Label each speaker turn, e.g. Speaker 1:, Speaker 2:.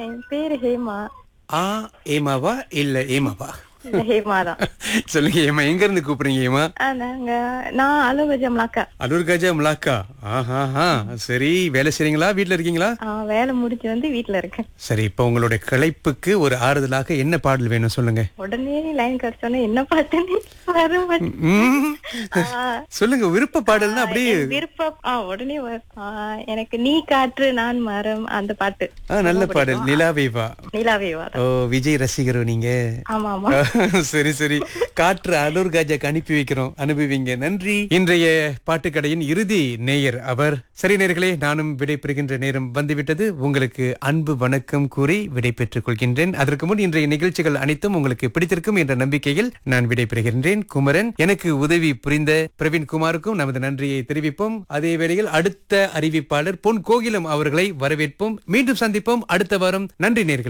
Speaker 1: என் பேரு ஹேமா
Speaker 2: ஆ ஏமாவா இல்ல ஏமாவா
Speaker 1: இல்ல ஹேமா தான்
Speaker 2: சொல்லுங்க ஏமா எங்க இருந்து கூப்பிடுறீங்க ஏமா
Speaker 1: ஆ, நாங்க நான் அலுவலகம்லாக்கா
Speaker 2: அலூர் கஜா முலாக்கா ஆஹா சரி வேலை செய்றீங்களா வீட்ல இருக்கீங்களா
Speaker 1: ஆ, வேலை முடிச்சு வந்து வீட்ல இருக்கேன்
Speaker 2: சரி இப்ப உங்களுடைய களைப்புக்கு ஒரு ஆறுதலாக என்ன பாடல் வேணும் சொல்லுங்க
Speaker 1: உடனே லைன் கிடைச்சோன்னே என்ன பாட்டுன்னு வர மாட்டேன்
Speaker 2: ம். சொல்லுங்க விருப்ப பாடல்னா அப்படியே
Speaker 1: விருப்பம் ஆ உடனே வரும். ஆ, எனக்கு நீ காற்று நான் மரம் அந்த பாட்டு
Speaker 2: ஆ, நல்ல பாடல் நிலாவே வா
Speaker 1: நிலாவே வர
Speaker 2: ஓ விஜய் ரசிகரோ நீங்க
Speaker 1: ஆமா ஆமா
Speaker 2: சரி சரி காற்று அலூர் காஜாக்கு அனுப்பி வைக்கிறோம் அனுபவிங்க நன்றி இன்றைய பாட்டுக்கடையின் இறுதி நேயர் அவர் சரி நேயர்களே நானும் விடை பெறுகின்ற நேரம் வந்துவிட்டது உங்களுக்கு அன்பு வணக்கம் கூறி விடை பெற்றுக் கொள்கின்றேன் அதற்கு முன் இன்றைய நிகழ்ச்சிகள் அனைத்தும் உங்களுக்கு பிடித்திருக்கும் என்ற நம்பிக்கையில் நான் விடை பெறுகின்றேன் குமரன் எனக்கு உதவி புரிந்த பிரவீன் குமாருக்கும் நமது நன்றியை தெரிவிப்போம் அதே வேளையில் அடுத்த அறிவிப்பாளர் பொன் கோகிலம் அவர்களை வரவேற்போம் மீண்டும் சந்திப்போம் அடுத்த வாரம் நன்றி நேயர்களே